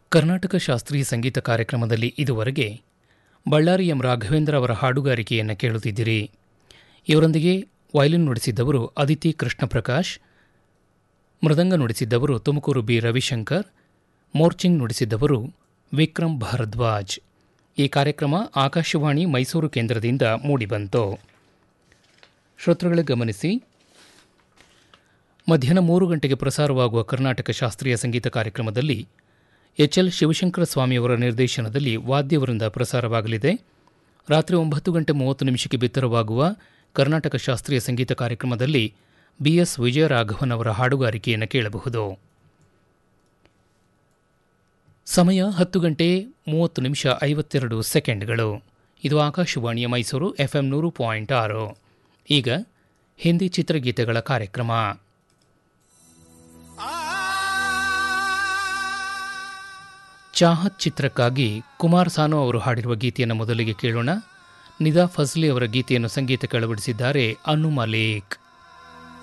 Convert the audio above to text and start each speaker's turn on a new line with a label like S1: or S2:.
S1: ಕರ್ನಾಟಕ ಶಾಸ್ತ್ರೀಯ ಸಂಗೀತ ಕಾರ್ಯಕ್ರಮದಲ್ಲಿ ಇದುವರೆಗೆ ಬಳ್ಳಾರಿ ಎಂ ರಾಘವೇಂದ್ರ ಅವರ ಹಾಡುಗಾರಿಕೆಯನ್ನು ಕೇಳುತ್ತಿದ್ದಿರಿ ಇವರೊಂದಿಗೆ ವಯಲಿನ್ ನುಡಿಸಿದ್ದವರು ಅದಿತಿ ಕೃಷ್ಣ ಪ್ರಕಾಶ್ ಮೃದಂಗ ನುಡಿಸಿದ್ದವರು ತುಮಕೂರು ಬಿ ರವಿಶಂಕರ್ ಮೋರ್ಚಿಂಗ್ ನುಡಿಸಿದ್ದವರು ವಿಕ್ರಮ್ ಭಾರದ್ವಾಜ್ ಈ ಕಾರ್ಯಕ್ರಮ ಆಕಾಶವಾಣಿ ಮೈಸೂರು ಕೇಂದ್ರದಿಂದ ಮೂಡಿಬಂತು ಶ್ರೋತೃಗಳೇ ಗಮನಿಸಿ ಮಧ್ಯಾಹ್ನ ಮೂರು ಗಂಟೆಗೆ ಪ್ರಸಾರವಾಗುವ ಕರ್ನಾಟಕ ಶಾಸ್ತ್ರೀಯ ಸಂಗೀತ ಕಾರ್ಯಕ್ರಮದಲ್ಲಿ ಎಚ್ ಎಲ್ ಶಿವಶಂಕರ ಸ್ವಾಮಿಯವರ ನಿರ್ದೇಶನದಲ್ಲಿ ವಾದ್ಯವೃಂದ ಪ್ರಸಾರವಾಗಲಿದೆ ರಾತ್ರಿ ಒಂಬತ್ತು ಗಂಟೆ ಮೂವತ್ತು ನಿಮಿಷಕ್ಕೆ ಬಿತ್ತರವಾಗುವ ಕರ್ನಾಟಕ ಶಾಸ್ತ್ರೀಯ ಸಂಗೀತ ಕಾರ್ಯಕ್ರಮದಲ್ಲಿ ಬಿಎಸ್ ವಿಜಯರಾಘವನ್ ಅವರ ಹಾಡುಗಾರಿಕೆಯನ್ನು ಕೇಳಬಹುದು ಸಮಯ ಹತ್ತು ಗಂಟೆ ಮೂವತ್ತು ನಿಮಿಷ ಐವತ್ತೆರಡು ಸೆಕೆಂಡ್ಗಳು ಇದು ಆಕಾಶವಾಣಿಯ ಮೈಸೂರು ಎಫ್ಎಂ ನೂರು ಪಾಯಿಂಟ್ ಆರು ಈಗ ಹಿಂದಿ ಚಿತ್ರಗೀತೆಗಳ ಕಾರ್ಯಕ್ರಮ ಚಾಹತ್ ಚಿತ್ರಕ್ಕಾಗಿ ಕುಮಾರ್ ಸಾನು ಅವರು ಹಾಡಿರುವ ಗೀತೆಯನ್ನು ಮೊದಲಿಗೆ ಕೇಳೋಣ ನಿದಾ ಫಜ್ಲಿ ಅವರ ಗೀತೆಯನ್ನು ಸಂಗೀತ ಕೆಳಬಿಡಿಸಿದ್ದಾರೆ ಅನು ಮಲೇಕ್